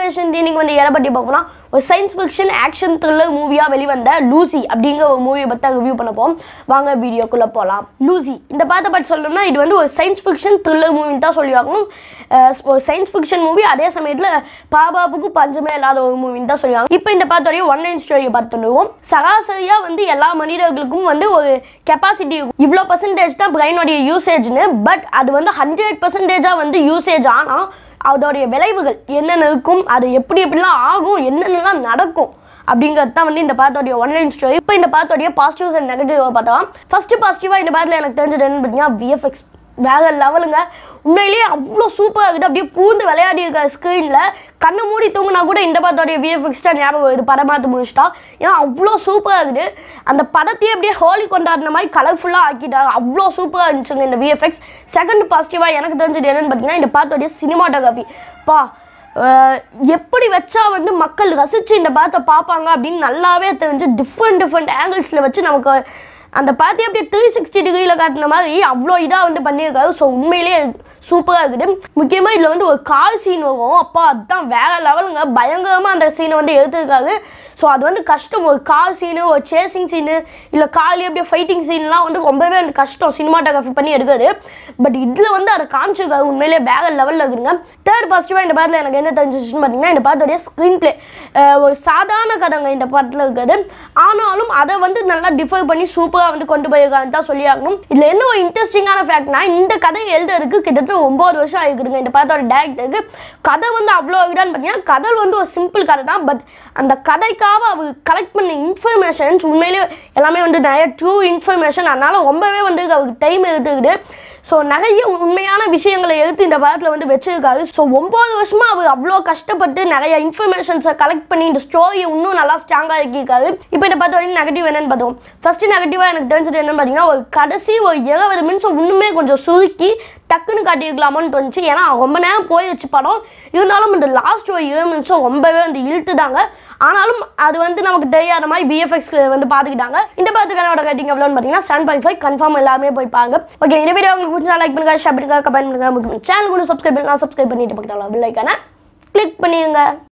information இன்னைக்கு வந்து எதை பற்றி பார்க்கணும்னா ஒரு சயின்ஸ் ஃபிக்ஷன் ஆக்ஷன் த்ரில்லர் மூவியாக வெளிவந்த லூசி அப்படிங்கிற ஒரு மூவியை பற்றி ரிவ்யூ பண்ண போவோம் வாங்க வீடியோக்குள்ளே போகலாம் லூசி இந்த படத்தை பற்றி சொல்லணும்னா இது வந்து ஒரு சயின்ஸ் ஃபிக்ஷன் த்ரில்லர் மூவின்னு தான் சொல்லி ஆகணும் அஹ் ஒரு சயின்ஸ் ஃபிக்ஷன் மூவி அதே சமயத்தில் பாபாவுக்கு பஞ்சமே இல்லாத ஒரு மூவின்னு தான் சொல்லுவாங்க இப்போ இந்த படத்தோடைய ஒன் லைன் ஸ்டோரியை பார்த்துடுவோம் சராசரியாக வந்து எல்லா மனிதர்களுக்கும் வந்து ஒரு கெப்பாசிட்டி இவ்வளோ பர்சன்டேஜ் தான் பிரெயினோடைய யூசேஜ்னு பட் அது வந்து ஹண்ட்ரட் பர்சன்டேஜாக வந்து யூசேஜ் ஆனால் அதோடைய விளைவுகள் என்னென்ன இருக்கும் அது எப்படி எப்படிலாம் ஆகும் என்னென்னலாம் நடக்கும் அப்படிங்கிறது தான் வந்து இந்த படத்தோடைய ஒன்லைன் ஸ்டோரி இப்போ இந்த படத்தோடைய பாசிட்டிவ்ஸ் அண்ட் நெகட்டிவாக பார்த்தலாம் ஃபர்ஸ்ட் பாசிட்டிவாக இந்த படத்தில் எனக்கு தெரிஞ்சது என்னன்னு பார்த்தீங்கன்னா விஎஃப்எக்ஸ் வேற லெவலுங்க உண்மையிலேயே அவ்வளோ சூப்பராக இருக்குது அப்படியே பூந்து விளையாடி இருக்க ஸ்க்ரீனில் கண்ணு மூடி தூங்கினா கூட இந்த படத்தோடைய விஎஃப்எக்ஸ் தான் ஞாபகம் வருது படம் பார்த்து முடிச்சிட்டா ஏன்னா அவ்வளோ சூப்பராக இருக்குது அந்த படத்தையே அப்படியே ஹோலி கொண்டாடின மாதிரி கலர்ஃபுல்லாக ஆக்கிட்டாங்க அவ்வளோ சூப்பராக இருந்துச்சுங்க இந்த விஎஃப்எக்ஸ் செகண்ட் பாசிட்டிவாக எனக்கு தெரிஞ்சது என்னன்னு பார்த்தீங்கன்னா இந்த படத்தோடைய சினிமாட்டோகிராஃபி பா அஹ் எப்படி வச்சா வந்து மக்கள் ரசித்து இந்த படத்தை பார்ப்பாங்க அப்படின்னு நல்லாவே தெரிஞ்சு டிஃப்ரெண்ட் டிஃப்ரெண்ட் ஆங்கிள்ஸில் வச்சு நமக்கு அந்த பார்த்தி அப்படியே த்ரீ சிக்ஸ்டி டிகிரியில் காட்டின மாதிரி அவ்வளோ இதாக வந்து பண்ணியிருக்காரு ஸோ உண்மையிலேயே சூப்பராக இருக்குது முக்கியமாக இதில் வந்து ஒரு கால் சீன் வரும் அப்பா அதுதான் வேற லெவலுங்க பயங்கரமாக அந்த சீனை வந்து எடுத்துருக்காரு ஸோ அது வந்து கஷ்டம் ஒரு கார் சீனு ஒரு சேசிங் சீனு இல்லை காலி அப்படியே ஃபைட்டிங் சீன்லாம் வந்து ரொம்பவே வந்து கஷ்டம் சினிமாட்டோகிராஃபி பண்ணி எடுக்கிறது பட் இதில் வந்து அதை காமிச்சிருக்காரு உண்மையிலேயே வேற லெவலில் இருக்குங்க தேர்ட் பாசிட்டிவாக இந்த படத்தில் எனக்கு என்ன தெரிஞ்சிச்சுன்னு பார்த்தீங்கன்னா இந்த படத்துடைய ஸ்க்ரீன் பிளே ஒரு சாதாரண கதைங்க இந்த படத்தில் இருக்குது ஆனாலும் அதை வந்து நல்லா டிஃபர் பண்ணி சூப்பராக வந்து கொண்டு போயிருக்காங்கன்னு தான் சொல்லி ஆகணும் இதில் என்ன ஒரு இன்ட்ரெஸ்டிங்கான ஃபேக்ட்னா இந்த கதையை எழுதுறதுக்கு கிட்டத்தட்ட ஒம்பது வருஷம் ஆகிருக்குதுங்க இந்த படத்தோட டேரக்டருக்கு கதை வந்து அவ்வளோ இதான்னு பார்த்தீங்கன்னா கதை வந்து ஒரு சிம்பிள் கதை தான் பட் அந்த கதைக்காக அவர் கலெக்ட் பண்ண இன்ஃபர்மேஷன்ஸ் உண்மையிலேயே எல்லாமே வந்து நிறைய ட்ரூ இன்ஃபர்மேஷன் அதனால ரொம்பவே வந்து அவருக்கு டைம் எடுத்துக்குது ஸோ நிறைய உண்மையான விஷயங்களை எடுத்து இந்த படத்தில் வந்து வச்சிருக்காரு ஸோ ஒம்பது வருஷமா அவர் அவ்வளோ கஷ்டப்பட்டு நிறைய இன்ஃபர்மேஷன்ஸை கலெக்ட் பண்ணி இந்த ஸ்டோரியை இன்னும் நல்லா ஸ்ட்ராங்காக இருக்கிருக்காரு இப்போ இந்த பார்த்த வரைக்கும் நெகட்டிவ் என்னன்னு பார்த்தோம் ஃபர்ஸ்ட் நெகட்டிவாக எனக்கு தெரிஞ்சது என்னன்னு பார்த்தீங்கன்னா ஒரு கடைசி ஒரு இருபது நிமிஷம் இன்னுமே கொஞ்சம் சுருக்கி டக்குன்னு காட்டியிருக்கலாமோன்னு தோணுச்சு ஏன்னா ரொம்ப நேரம் போயிடுச்சு படம் இருந்தாலும் இந்த லாஸ்ட் ஒரு இருபது நிமிஷம் ரொம்பவே வந்து இழுத்துட்டாங்க ஆனாலும் அது வந்து நமக்கு தெரியாத மாதிரி பிஎஃப்எக்ஸ் வந்து பார்த்துக்கிட்டாங்க இந்த படத்துக்கான ரேட்டிங் எவ்வளோன்னு பார்த்தீங்கன்னா செவன் பாயிண்ட் ஃபைவ் கன்ஃபார்ம் எல்லாமே போய் பாருங்க ஓகே இந்த வீடியோ உங்களுக்கு பிடிச்சா லைக் பண்ணுங்க ஷேர் பண்ணுங்க கமெண்ட் பண்ணுங்க சேனல் கூட சப்ஸ்கிரைப் பண்ணலாம் சப்ஸ்கிரைப் பண்ணிட்டு பக்கத்தில் பில்லைக்கான கிளிக் பண்ணிடுங்க